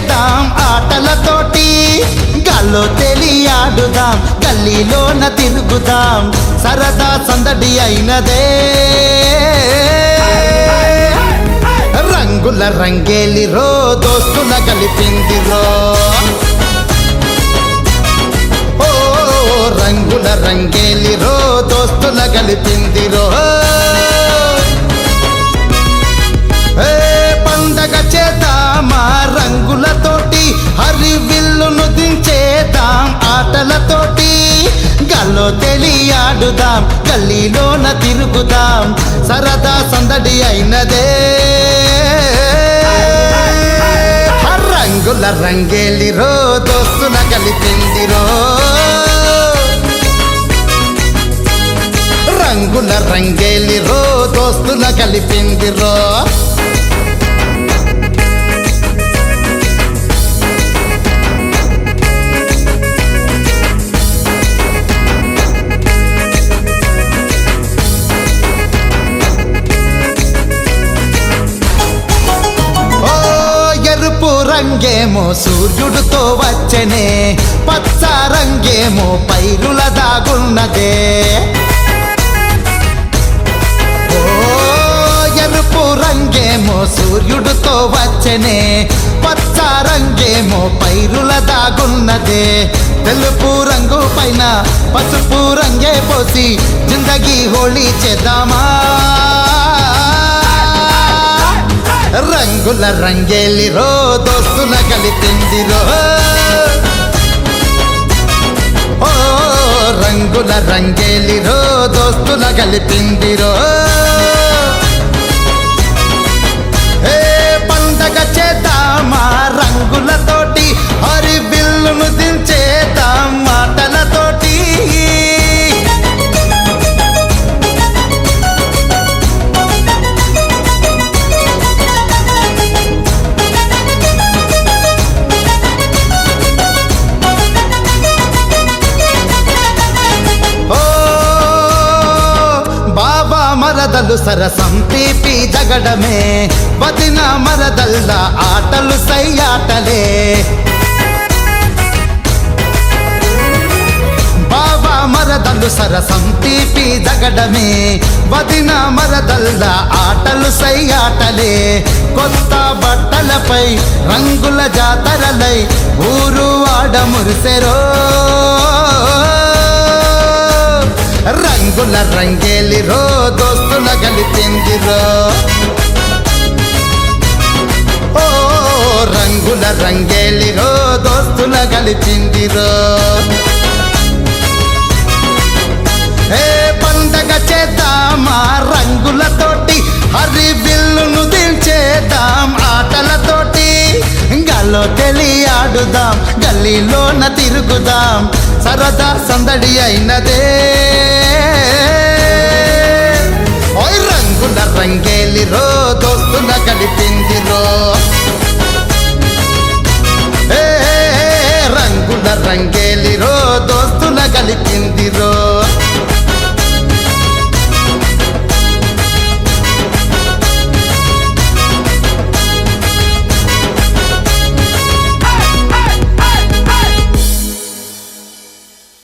చేద్దాం ఆటలతోటి గాల్లో తెలియాడుదాం గల్లీలోన తిరుగుదాం సరదా సందడి అయినదే రంగుల రంగేలి రో దోస్తుల కలిపింది రో ఓ రంగుల రంగేలి రో దోస్తుల కలిపింది రో ఏ పండగ చేద్దామా రంగులతోటి హరి విల్లును దించేద్దాం ఆటలతోటి గల్లో తెలియాడుదాం గల్లీలోన తిరుగుదాం సరదా సందడి అయినదే రంగుల రంగేలి రో దోస్తుల కలిపింది రో రంగుల రంగేలి రో దోస్తుల కలిపింది రో ఓ ఎరుపు రంగేమో సూర్యుడితో వచ్చనే పచ్చ రంగేమో పైరుల దాగున్నదే ఓ ఎరుపు రంగేమో సూర్యుడితో వచ్చనే పచ్చ రంగేమో పైరుల దాగున్నదే తెలుపు రంగు పైన పసుపు రంగే పోసి జిందగీ హోళీ చేద్దామా రంగుల రంగేలి రో దోస్తుల కలిపింది రో ఓ రంగుల రంగేలి రో దోస్తుల కలిపింది రో ఏ పండగ చేద్దామా రంగులతోటి హరి బిల్లును దించేద్దాం మాటలతోటి ఓ బాబా మరదలు సరసం తీపి జగడమే వదిన మరదల్ల ఆటలు సయ్యాటలే బాబా మరదలు సరసం తీపి జగడమే వదిన మరదల్ల ఆటలు సయ్యాటలే కొత్త బట్టలపై రంగుల జాతరలై ఊరు ఆడ మురిసెరో రంగుల రంగేలి రో దోస్తుల కలిపింది రో ఓ రంగుల రంగేలి రో దోస్తుల కలిపింది రో ఏ పండగ చేద్దామా రంగులతోటి హరి విల్లును దించేద్దాం ఆటలతోటి గాల్లో తెలియాడుదాం గల్లీలోన తిరుగుదాం సరదా సందడి అయినదే ఓయ్ రంగుల రంగేలి రో దోస్తుల కలిపింది రో ఏ రంగుల రంగేలి రో దోస్తుల కలిపింది రో